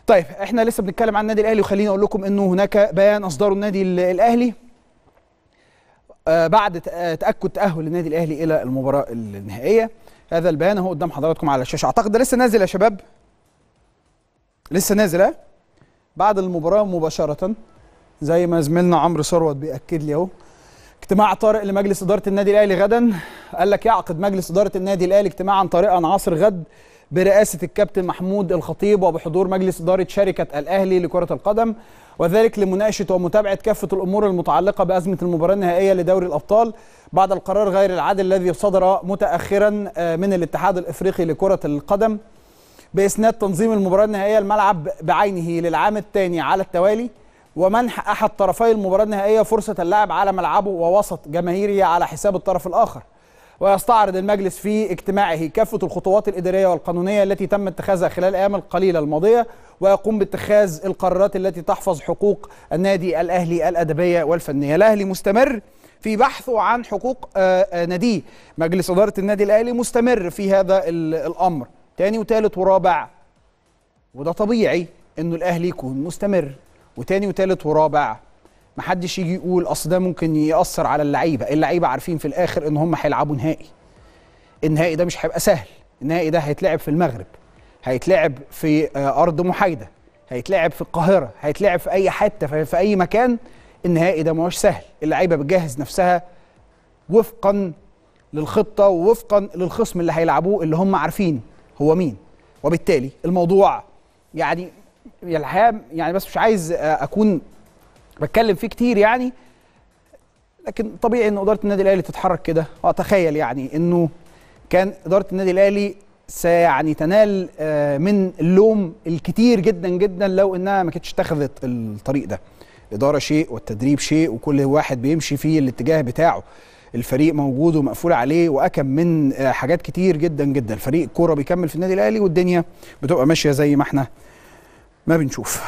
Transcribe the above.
طيب احنا لسه بنتكلم عن النادي الاهلي وخليني اقول لكم انه هناك بيان اصدره النادي ال- الاهلي آه، بعد ت- آه، تاكد تاهل النادي الاهلي الى المباراه النهائيه هذا البيان اهو قدام حضراتكم على الشاشه اعتقد ده لسه نازل يا شباب لسه نازل ها بعد المباراه مباشره زي ما زميلنا عمرو ثروت بياكد لي اهو اجتماع طارئ لمجلس اداره النادي الاهلي غدا قال لك يعقد مجلس اداره النادي الاهلي اجتماعا طارئا عصر غد برئاسه الكابتن محمود الخطيب وبحضور مجلس اداره شركه الاهلي لكره القدم وذلك لمناقشه ومتابعه كافه الامور المتعلقه بازمه المباراه النهائيه لدوري الابطال بعد القرار غير العادل الذي صدر متاخرا آه، من الاتحاد الافريقي لكره القدم باسناد تنظيم المباراه النهائيه الملعب بعينه للعام الثاني على التوالي ومنح احد طرفي المباراه النهائيه فرصه اللعب على ملعبه ووسط جماهيريه على حساب الطرف الاخر ويستعرض المجلس في اجتماعه كافه الخطوات الاداريه والقانونيه التي تم اتخاذها خلال الايام القليله الماضيه ويقوم باتخاذ القرارات التي تحفظ حقوق النادي الاهلي الادبيه والفنيه الاهلي مستمر في بحثه عن حقوق آه، آه، ناديه مجلس اداره النادي الاهلي مستمر في هذا ال- الامر تاني وتالت ورابع وده طبيعي انه الاهلي يكون مستمر وتاني وتالت ورابع محدش يجي يقول اصل ده ممكن ياثر على اللعيبه اللعيبه عارفين في الاخر ان هم هيلعبوا نهائي النهائي ده مش هيبقى سهل النهائي ده هيتلعب في المغرب هيتلعب في آه، ارض محايده هيتلعب في القاهره هيتلعب في اي حته في في اي مكان النهائي ده مش سهل اللعيبه بتجهز نفسها وفقا للخطه ووفقا للخصم اللي هيلعبوه اللي هم عارفين هو مين وبالتالي الموضوع يعني يعني الحقيقه يعني بس مش عايز آه، اكون بتكلم فيه كتير يعني لكن طبيعي ان اداره النادي الاهلي تتحرك كده واتخيل يعني انه كان اداره النادي الاهلي سيعني تنال آه، من اللوم الكتير جدا جدا لو انها ما كانتش اتخذت الطريق ده الاداره شيء والتدريب شيء وكل واحد بيمشي في الاتجاه بتاعه الفريق موجود ومقفول عليه واكم من آه، حاجات كتير جدا جدا الفريق كوره بيكمل في النادي الاهلي والدنيا بتبقى ماشيه زي ما احنا ما بنشوف